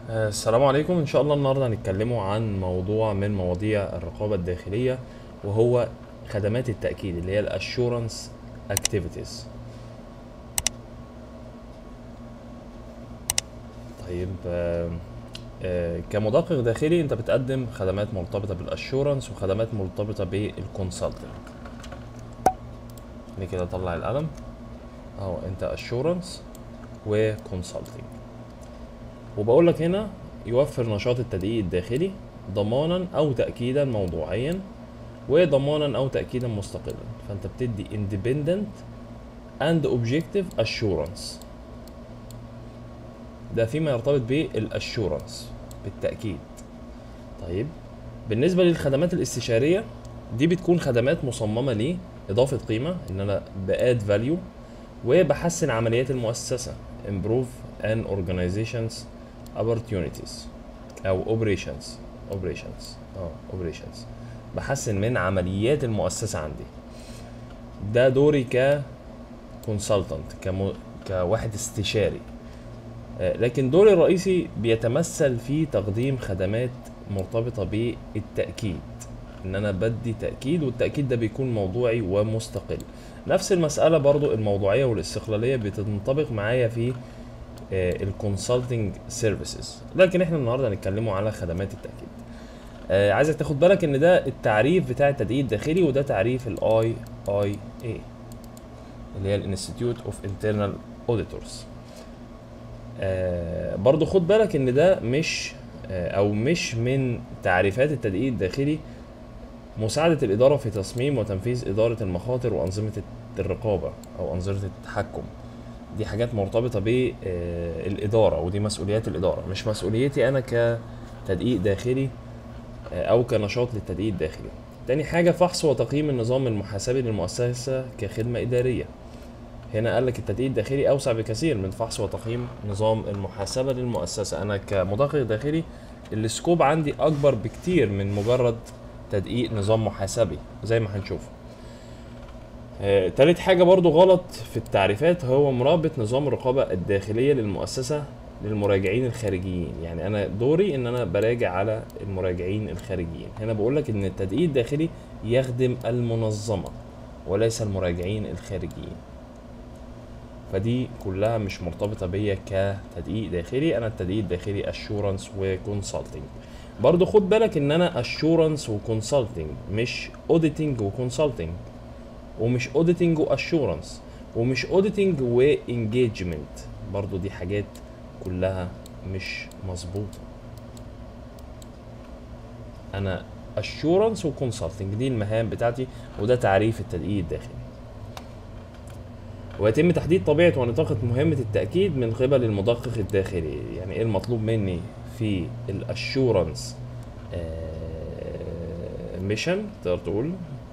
آه، السلام عليكم ان شاء الله النهارده هنتكلموا عن موضوع من مواضيع الرقابه الداخليه وهو خدمات التاكيد اللي هي الاشورنس اكتيفيتيز طيب آه، آه، كمدقق داخلي انت بتقدم خدمات مرتبطه بالاشورنس وخدمات مرتبطه بالكونسلتنج خليني كده اطلع القلم اهو انت اشورنس وكونسلتنج وبقول لك هنا يوفر نشاط التدقيق الداخلي ضمانا او تاكيدا موضوعيا وضمانا او تاكيدا مستقلا فانت بتدي independent and objective assurance ده فيما يرتبط بالاشورنس بالتاكيد طيب بالنسبه للخدمات الاستشاريه دي بتكون خدمات مصممه ليه اضافه قيمه ان انا باد فاليو وبحسن عمليات المؤسسه improve an organization's opportunities او operations operations اه operations بحسن من عمليات المؤسسه عندي ده دوري ك consultant كم... كواحد استشاري آه، لكن دوري الرئيسي بيتمثل في تقديم خدمات مرتبطه بالتاكيد ان انا بدي تاكيد والتاكيد ده بيكون موضوعي ومستقل نفس المساله برضو الموضوعيه والاستقلاليه بتنطبق معايا في الكونسلتنج سيرفيسز لكن احنا النهارده هنتكلموا على خدمات التاكيد آه، عايزك تاخد بالك ان ده التعريف بتاع التدقيق الداخلي وده تعريف الاي اي اي اللي هي الانستيتيوت اوف انترنال اوديتورز برضو خد بالك ان ده مش آه، او مش من تعريفات التدقيق الداخلي مساعدة الإدارة في تصميم وتنفيذ إدارة المخاطر وأنظمة الرقابة أو أنظمة التحكم دي حاجات مرتبطة بالإدارة ودي مسؤوليات الإدارة مش مسؤوليتي أنا كتدقيق داخلي آه، أو كنشاط للتدقيق الداخلي تاني حاجة فحص وتقييم النظام المحاسبي للمؤسسة كخدمة إدارية هنا قال لك التدقيق الداخلي أوسع بكثير من فحص وتقييم نظام المحاسبة للمؤسسة أنا كمدقق داخلي السكوب عندي أكبر بكتير من مجرد تدقيق نظام محاسبي زي ما هنشوف آه، تالت حاجة برضو غلط في التعريفات هو مرابط نظام الرقابة الداخلية للمؤسسة للمراجعين الخارجيين يعني انا دوري ان انا براجع على المراجعين الخارجيين هنا بقول لك ان التدقيق الداخلي يخدم المنظمة وليس المراجعين الخارجيين فدي كلها مش مرتبطة بيا كتدقيق داخلي انا التدقيق الداخلي اشورنس وكونسلتنج برضو خد بالك ان انا اشورنس وكونسلتنج مش اوديتنج وكونسلتنج ومش اوديتنج واشورنس ومش اوديتنج وانجيجمنت برضو دي حاجات كلها مش مظبوطه انا اشورنس وكونسلتنج دي المهام بتاعتي وده تعريف التدقيق الداخلي ويتم تحديد طبيعة ونطاقة مهمة التأكيد من قبل المدقق الداخلي يعني ايه المطلوب مني في الاشورنس ميشن تقدر تقول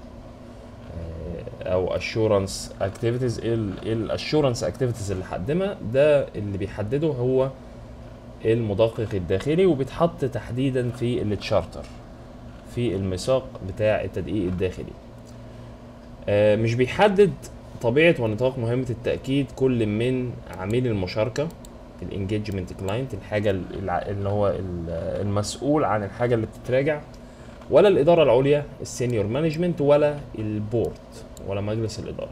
آه، او اشورنس اكتيفيتيز ايه الاشورنس اكتيفيتيز اللي هقدمها ده اللي بيحدده هو المدقق الداخلي وبيتحط تحديدا في التشارتر في الميثاق بتاع التدقيق الداخلي آه، مش بيحدد طبيعة ونطاق مهمة التأكيد كل من عميل المشاركة الانجيجمنت كلاينت الحاجة الع- اللي هو ال- المسؤول عن الحاجة اللي بتتراجع ولا الإدارة العليا السينيور مانجمنت ولا البورد ولا مجلس الإدارة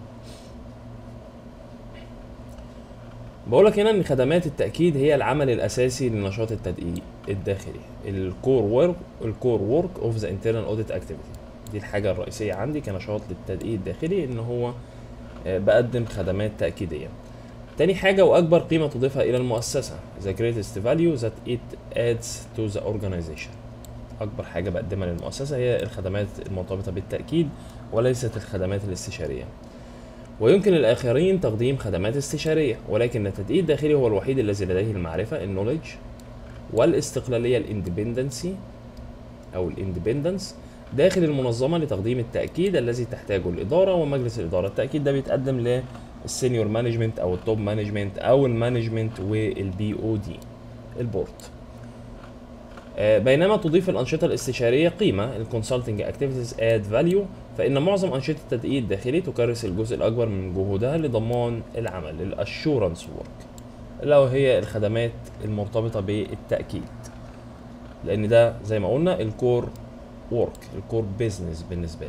بقولك هنا ان خدمات التأكيد هي العمل الأساسي لنشاط التدقيق الداخلي الكور ورك الكور ورك اوف ذا انترنال اوديت اكتيفيتي دي الحاجة الرئيسية عندي كنشاط للتدقيق الداخلي ان هو آه، بقدم خدمات تأكيدية تاني حاجة وأكبر قيمة تضيفها إلى المؤسسة the greatest value that it adds to the organization أكبر حاجة بقدمها للمؤسسة هي الخدمات المرتبطة بالتأكيد وليست الخدمات الاستشارية ويمكن للآخرين تقديم خدمات استشارية ولكن التدقيق الداخلي هو الوحيد الذي لديه المعرفة النولج والاستقلالية الاندبندنسي أو الاندبندنس داخل المنظمة لتقديم التأكيد الذي تحتاجه الإدارة ومجلس الإدارة التأكيد ده بيتقدم للسينيور مانجمنت أو التوب مانجمنت أو المانجمنت والبي او دي البورد آه، بينما تضيف الأنشطة الاستشارية قيمة الكونسلتنج اكتيفيتيز اد فاليو فإن معظم أنشطة التدقيق الداخلي تكرس الجزء الأكبر من جهودها لضمان العمل الاشورنس ورك اللي هو هي الخدمات المرتبطة بالتأكيد لأن ده زي ما قلنا الكور وورك الكور بيزنس بالنسبة لي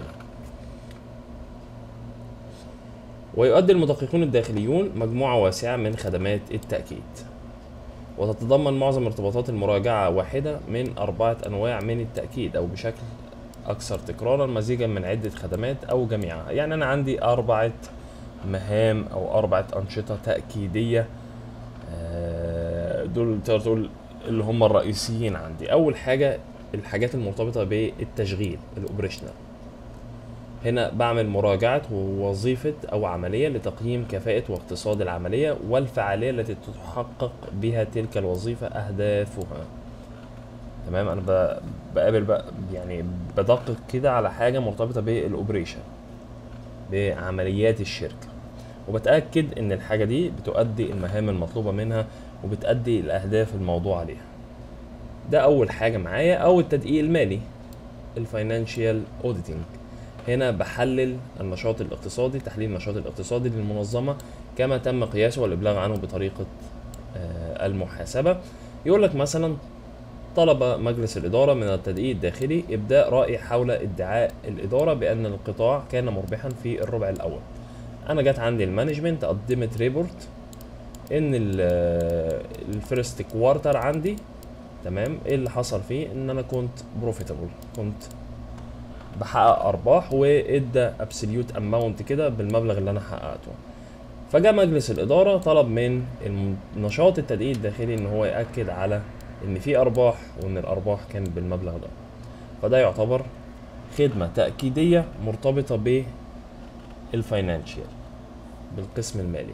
ويؤدي المدققون الداخليون مجموعة واسعة من خدمات التأكيد وتتضمن معظم ارتباطات المراجعة واحدة من أربعة أنواع من التأكيد أو بشكل أكثر تكرارا مزيجا من عدة خدمات أو جميعها يعني أنا عندي أربعة مهام أو أربعة أنشطة تأكيدية آه، دول تقدر تقول اللي هم الرئيسيين عندي أول حاجة الحاجات المرتبطة بالتشغيل الأوبريشنال هنا بعمل مراجعة وظيفة أو عملية لتقييم كفاءة واقتصاد العملية والفعالية التي تحقق بها تلك الوظيفة أهدافها تمام أنا ب- بقابل بقى يعني بدقق كده على حاجة مرتبطة بالأوبريشن بعمليات الشركة وبتأكد إن الحاجة دي بتؤدي المهام المطلوبة منها وبتأدي الأهداف الموضوع عليها ده أول حاجة معايا أو التدقيق المالي الفاينانشال اوديتنج هنا بحلل النشاط الاقتصادي تحليل النشاط الاقتصادي للمنظمة كما تم قياسه والإبلاغ عنه بطريقة آه، المحاسبة يقول لك مثلا طلب مجلس الإدارة من التدقيق الداخلي إبداء رأي حول ادعاء الإدارة بأن القطاع كان مربحا في الربع الأول أنا جت عندي المانجمنت قدمت ريبورت إن الفيرست كوارتر عندي تمام ايه اللي حصل فيه ان انا كنت بروفيتابل كنت بحقق ارباح وادى ابسوليوت اماونت كده بالمبلغ اللي انا حققته فجاء مجلس الاداره طلب من الم- نشاط التدقيق الداخلي ان هو ياكد على ان في ارباح وان الارباح كانت بالمبلغ ده فده يعتبر خدمه تاكيديه مرتبطه بالفاينانشال بالقسم المالي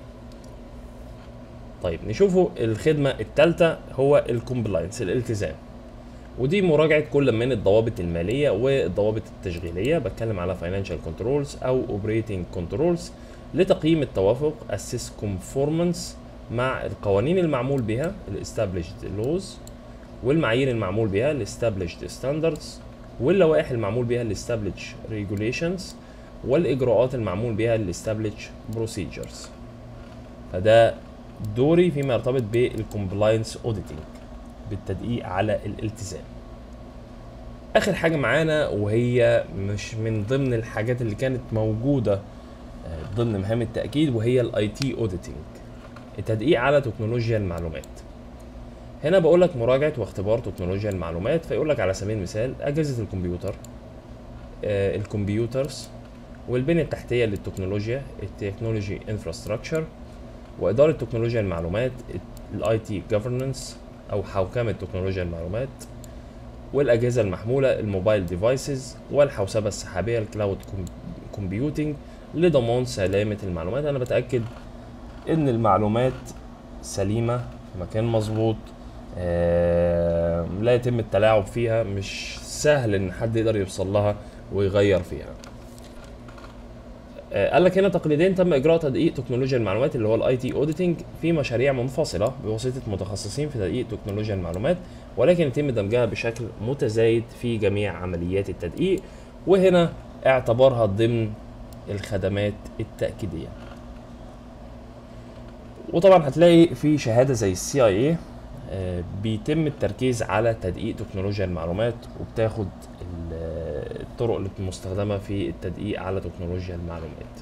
طيب نشوفوا الخدمة الثالثة هو الكومبلاينس الالتزام ودي مراجعة كل من الضوابط المالية والضوابط التشغيلية بتكلم على financial controls أو operating controls لتقييم التوافق assess conformance مع القوانين المعمول بها ال established laws والمعايير المعمول بها ال established standards واللوائح المعمول بها ال established regulations والإجراءات المعمول بها ال established procedures فده دوري فيما يرتبط بالكومبلاينس اوديتنج بالتدقيق على الالتزام اخر حاجه معانا وهي مش من ضمن الحاجات اللي كانت موجوده آه، ضمن مهام التاكيد وهي الاي تي اوديتنج التدقيق على تكنولوجيا المعلومات هنا بقول لك مراجعه واختبار تكنولوجيا المعلومات فيقول لك على سبيل المثال اجهزه الكمبيوتر آه، الكمبيوترز والبنيه التحتيه للتكنولوجيا التكنولوجي انفراستراكشر وإدارة تكنولوجيا المعلومات الاي تي جوفرنس أو حوكمة تكنولوجيا المعلومات والأجهزة المحمولة الموبايل ديفايسز والحوسبة السحابية الكلاود كومبيوتنج لضمان سلامة المعلومات أنا بتأكد إن المعلومات سليمة في مكان مظبوط آه، لا يتم التلاعب فيها مش سهل إن حد يقدر يوصل لها ويغير فيها آه، قال لك هنا تقليديا تم اجراء تدقيق تكنولوجيا المعلومات اللي هو الاي تي اوديتنج في مشاريع منفصله بواسطه متخصصين في تدقيق تكنولوجيا المعلومات ولكن يتم دمجها بشكل متزايد في جميع عمليات التدقيق وهنا اعتبرها ضمن الخدمات التاكيديه وطبعا هتلاقي في شهاده زي السي اي اي بيتم التركيز على تدقيق تكنولوجيا المعلومات وبتاخد ال- الطرق المستخدمه في التدقيق على تكنولوجيا المعلومات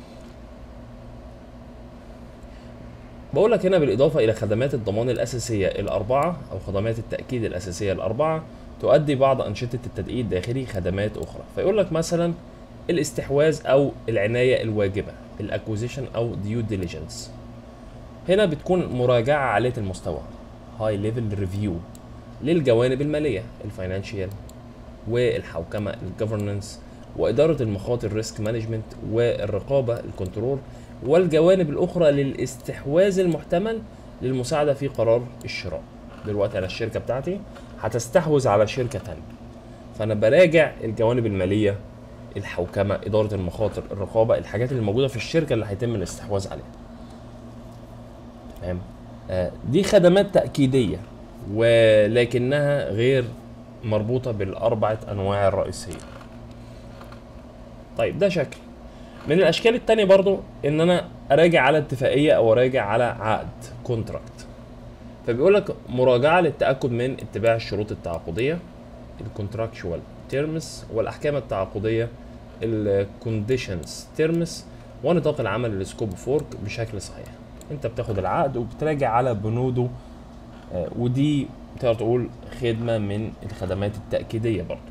بقول لك هنا بالاضافه الى خدمات الضمان الاساسيه الاربعه او خدمات التاكيد الاساسيه الاربعه تؤدي بعض انشطه التدقيق الداخلي خدمات اخرى فيقول لك مثلا الاستحواذ او العنايه الواجبه الاكوزيشن او ديو ديليجنس هنا بتكون مراجعه عاليه المستوى هاي ليفل ريفيو للجوانب الماليه الفاينانشال والحوكمه الجفرننس واداره المخاطر ريسك مانجمنت والرقابه الكنترول والجوانب الاخرى للاستحواذ المحتمل للمساعده في قرار الشراء دلوقتي انا الشركه بتاعتي هتستحوذ على شركه تانية فانا براجع الجوانب الماليه الحوكمه اداره المخاطر الرقابه الحاجات اللي موجوده في الشركه اللي هيتم الاستحواذ عليها تمام آه، دي خدمات تأكيدية ولكنها غير مربوطة بالأربعة أنواع الرئيسية طيب ده شكل من الأشكال التانية برضو إن أنا أراجع على اتفاقية أو أراجع على عقد كونتراكت فبيقول لك مراجعه للتاكد من اتباع الشروط التعاقديه الكونتراكشوال تيرمز والاحكام التعاقديه الكونديشنز تيرمز ونطاق العمل للسكوب فورك بشكل صحيح انت بتاخد العقد وبتراجع على بنوده آه، ودي تقدر تقول خدمه من الخدمات التاكيديه برضه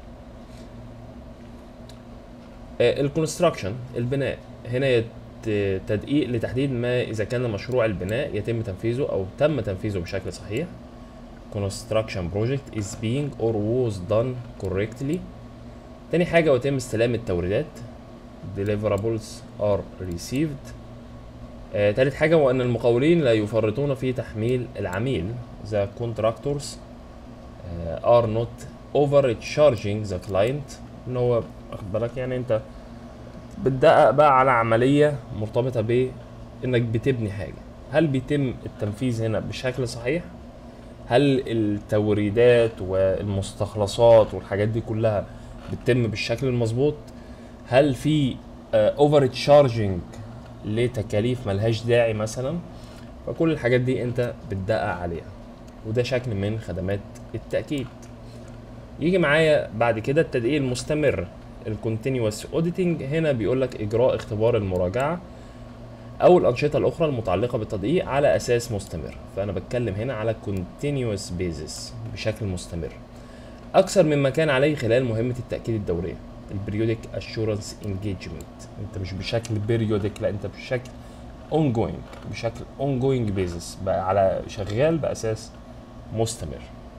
الكونستراكشن البناء هنا يت- تدقيق لتحديد ما اذا كان مشروع البناء يتم تنفيذه او تم تنفيذه بشكل صحيح construction project is being or was done correctly تاني حاجة ويتم استلام التوريدات deliverables are received آه، تالت حاجة وأن المقاولين لا يفرطون في تحميل العميل the contractors آه، are not overcharging the client ان هو واخد بالك يعني انت بتدقق بقى على عملية مرتبطة بانك بتبني حاجة هل بيتم التنفيذ هنا بشكل صحيح هل التوريدات والمستخلصات والحاجات دي كلها بتتم بالشكل المظبوط هل في اوفر تشارجنج لتكاليف ملهاش داعي مثلا فكل الحاجات دي انت بتدقق عليها وده شكل من خدمات التأكيد يجي معايا بعد كده التدقيق المستمر الكونتينوس اوديتنج هنا بيقول لك اجراء اختبار المراجعه او الانشطه الاخرى المتعلقه بالتدقيق على اساس مستمر فانا بتكلم هنا على continuous بيزس بشكل مستمر اكثر مما كان عليه خلال مهمه التاكيد الدوريه البريودك اشورنس انجيجمنت انت مش بشكل بيريودك لا انت بشكل ongoing بشكل ongoing بيزس بقى على شغال باساس مستمر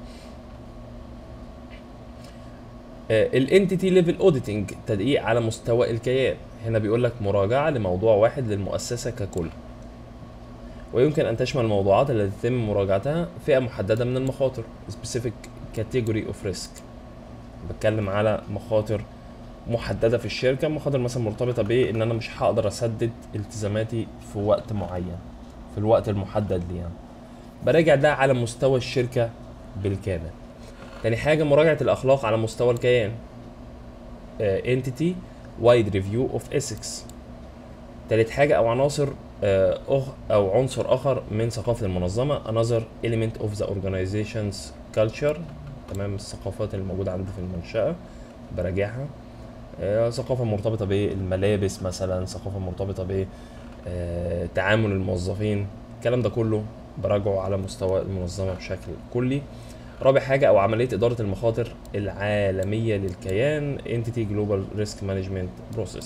الانتيتي ليفل اوديتنج تدقيق على مستوى الكيان هنا بيقول لك مراجعه لموضوع واحد للمؤسسه ككل ويمكن ان تشمل الموضوعات التي يتم مراجعتها فئه محدده من المخاطر specific category of risk بتكلم على مخاطر محدده في الشركه مخاطر مثلا مرتبطه بان انا مش هقدر اسدد التزاماتي في وقت معين في الوقت المحدد لي يعني براجع ده على مستوى الشركه بالكامل تاني حاجة مراجعة الأخلاق على مستوى الكيان آه، entity wide review of ethics تالت حاجة أو عناصر آه، أخ أو عنصر آخر من ثقافة المنظمة another element of the organization's culture تمام الثقافات اللي موجودة عندي في المنشأة براجعها آه، ثقافة مرتبطة بالملابس مثلا ثقافة مرتبطة ب آه، تعامل الموظفين الكلام ده كله براجعه على مستوى المنظمة بشكل كلي رابع حاجة أو عملية إدارة المخاطر العالمية للكيان Entity Global Risk Management Process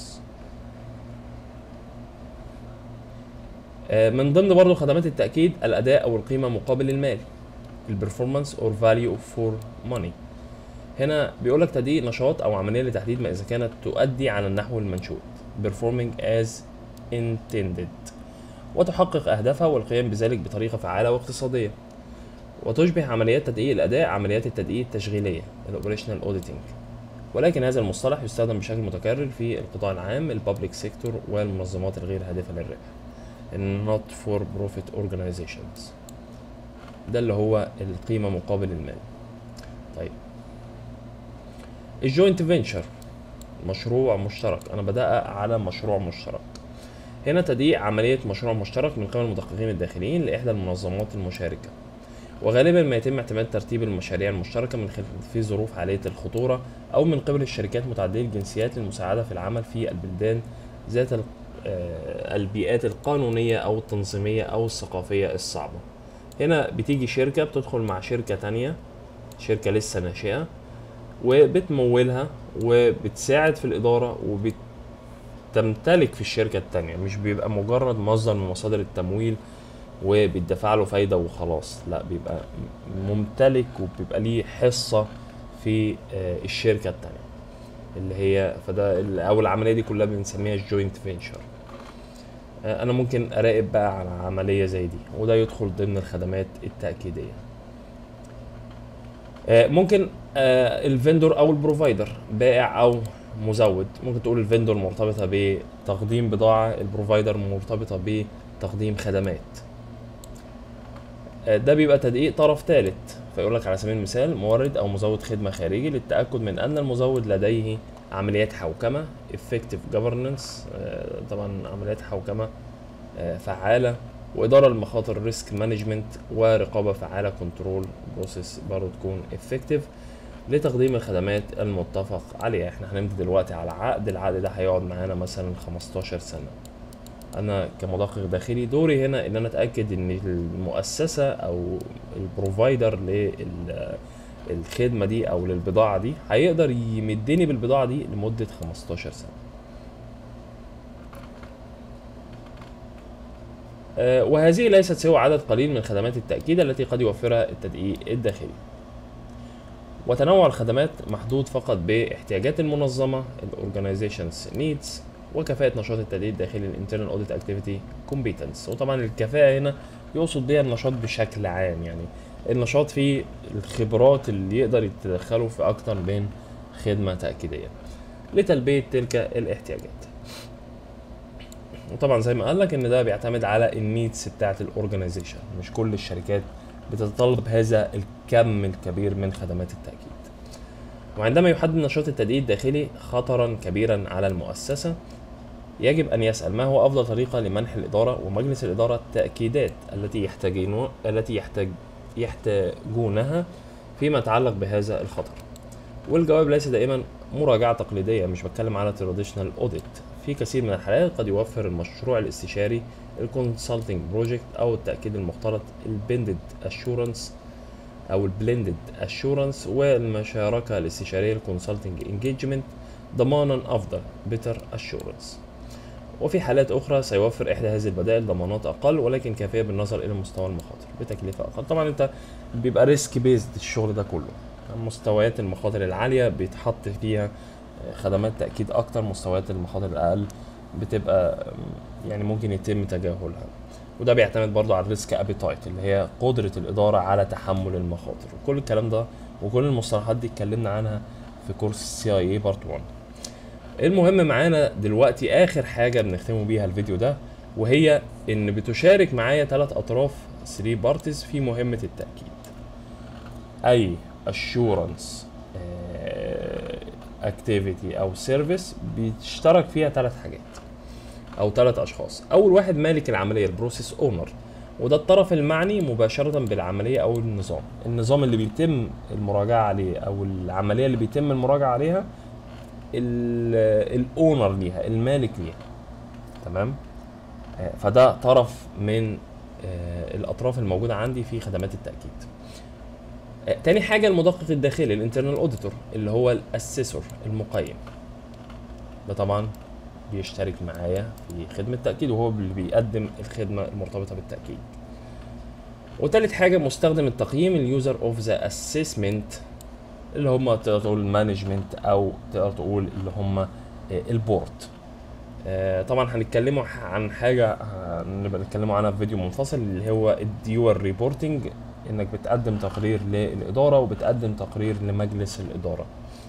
آه، من ضمن برضو خدمات التأكيد الأداء أو القيمة مقابل المال البرفورمانس or value for money هنا بيقول لك تدقيق نشاط أو عملية لتحديد ما إذا كانت تؤدي على النحو المنشود performing as intended وتحقق أهدافها والقيام بذلك بطريقة فعالة واقتصادية وتشبه عمليات تدقيق الأداء عمليات التدقيق التشغيلية الأوبريشنال أوديتنج ولكن هذا المصطلح يستخدم بشكل متكرر في القطاع العام البابليك سيكتور والمنظمات الغير هادفة للربح not for profit organizations ده اللي هو القيمة مقابل المال طيب الجوينت فينشر مشروع مشترك انا بدقق على مشروع مشترك هنا تدقيق عملية مشروع مشترك من قبل المدققين الداخليين لإحدى المنظمات المشاركة وغالبا ما يتم اعتماد ترتيب المشاريع المشتركة من خلال في ظروف عالية الخطورة أو من قبل الشركات متعددة الجنسيات للمساعدة في العمل في البلدان ذات ال- آه، البيئات القانونية أو التنظيمية أو الثقافية الصعبة هنا بتيجي شركة بتدخل مع شركة تانية شركة لسه ناشئة وبتمولها وبتساعد في الإدارة وبتمتلك في الشركة التانية مش بيبقى مجرد مصدر من مصادر التمويل وبيدفع له فايدة وخلاص لا بيبقى ممتلك وبيبقى ليه حصة في آه، الشركة التانية اللي هي فده ال- أو العملية دي كلها بنسميها الجوينت فينشر أنا ممكن أراقب بقى على عملية زي دي وده يدخل ضمن الخدمات التأكيدية آه، ممكن آه، الفندور او البروفايدر بائع او مزود ممكن تقول الفندور مرتبطه بتقديم بضاعه البروفايدر مرتبطه بتقديم خدمات آه، ده بيبقى تدقيق طرف ثالث فيقول لك على سبيل المثال مورد او مزود خدمه خارجي للتاكد من ان المزود لديه عمليات حوكمه effective governance آه، طبعا عمليات حوكمه آه، فعاله واداره المخاطر ريسك مانجمنت ورقابه فعاله كنترول بروسيس برضه تكون افكتيف لتقديم الخدمات المتفق عليها احنا هنمضي دلوقتي على عقد العقد ده هيقعد معانا مثلا 15 سنه انا كمدقق داخلي دوري هنا ان انا اتاكد ان المؤسسه او البروفايدر للخدمه دي او للبضاعه دي هيقدر يمدني بالبضاعه دي لمده 15 سنه آه، وهذه ليست سوى عدد قليل من خدمات التأكيد التي قد يوفرها التدقيق الداخلي وتنوع الخدمات محدود فقط باحتياجات المنظمة الأورجانيزيشنز نيدز وكفاءة نشاط التدقيق الداخلي الانترنال اوديت اكتيفيتي كومبيتنس وطبعا الكفاءة هنا يقصد بيها النشاط بشكل عام يعني النشاط فيه الخبرات اللي يقدر يتدخلوا في أكتر من خدمة تأكيدية لتلبية تلك الاحتياجات وطبعا زي ما قال لك ان ده بيعتمد على النيدز بتاعه الاورجنايزيشن مش كل الشركات بتتطلب هذا الكم الكبير من خدمات التاكيد وعندما يحدد نشاط التدقيق الداخلي خطرا كبيرا على المؤسسه يجب ان يسال ما هو افضل طريقه لمنح الاداره ومجلس الاداره التاكيدات التي يحتاجون التي يحتاج يحتاجونها فيما يتعلق بهذا الخطر والجواب ليس دائما مراجعه تقليديه مش بتكلم على تراديشنال اوديت في كثير من الحالات قد يوفر المشروع الاستشاري الكونسلتنج بروجكت او التاكيد المختلط البندد اشورنس او البلندد اشورنس والمشاركه الاستشاريه الكونسلتنج انجيجمنت ضمانا افضل بيتر اشورنس وفي حالات اخرى سيوفر احدى هذه البدائل ضمانات اقل ولكن كافيه بالنظر الى مستوى المخاطر بتكلفه اقل طبعا انت بيبقى ريسك بيزد الشغل ده كله مستويات المخاطر العاليه بيتحط فيها خدمات تأكيد أكتر مستويات المخاطر الأقل بتبقى يعني ممكن يتم تجاهلها وده بيعتمد برضو على الريسك ابيتايت اللي هي قدرة الإدارة على تحمل المخاطر وكل الكلام ده وكل المصطلحات دي اتكلمنا عنها في كورس سي اي اي بارت 1 المهم معانا دلوقتي آخر حاجة بنختمه بيها الفيديو ده وهي إن بتشارك معايا ثلاث أطراف 3 بارتيز في مهمة التأكيد أي اشورنس اكتيفيتي او سيرفيس بيشترك فيها ثلاث حاجات او ثلاث اشخاص اول واحد مالك العمليه البروسيس اونر وده الطرف المعني مباشرة بالعملية أو النظام النظام اللي بيتم المراجعة عليه أو العملية اللي بيتم المراجعة عليها الأونر ليها المالك ليها تمام آه، فده طرف من آه، الأطراف الموجودة عندي في خدمات التأكيد آه، تاني حاجة المدقق الداخلي الانترنال اوديتور اللي هو الاسيسور المقيم ده طبعا بيشترك معايا في خدمة تأكيد وهو اللي بيقدم الخدمة المرتبطة بالتأكيد وتالت حاجة مستخدم التقييم اليوزر اوف ذا اسسمنت اللي هم تقدر تقول المانجمنت او تقدر تقول اللي هم آه، البورد آه، طبعا هنتكلموا عن حاجة نبقى نتكلموا عنها في فيديو منفصل اللي هو الديور ريبورتنج انك بتقدم تقرير للاداره وبتقدم تقرير لمجلس الاداره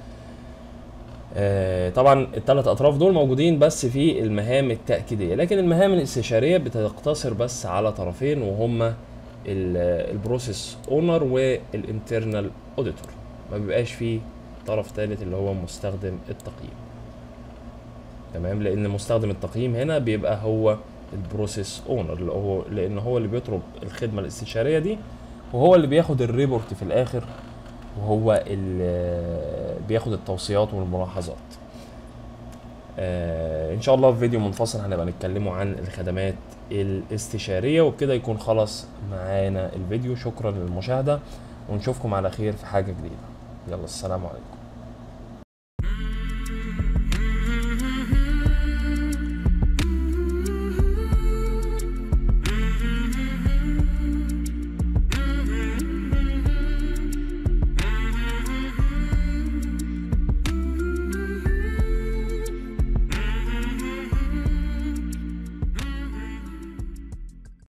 آه، طبعا الثلاث اطراف دول موجودين بس في المهام التاكيديه لكن المهام الاستشاريه بتقتصر بس على طرفين وهما البروسيس اونر والانترنال اوديتور ما بيبقاش فيه طرف ثالث اللي هو مستخدم التقييم تمام لان مستخدم التقييم هنا بيبقى هو البروسيس اونر اللي هو لان هو اللي بيطلب الخدمه الاستشاريه دي وهو اللي بياخد الريبورت في الاخر وهو اللي بياخد التوصيات والملاحظات آه ان شاء الله في فيديو منفصل هنبقى نتكلموا عن الخدمات الاستشاريه وبكده يكون خلص معانا الفيديو شكرا للمشاهده ونشوفكم على خير في حاجه جديده يلا السلام عليكم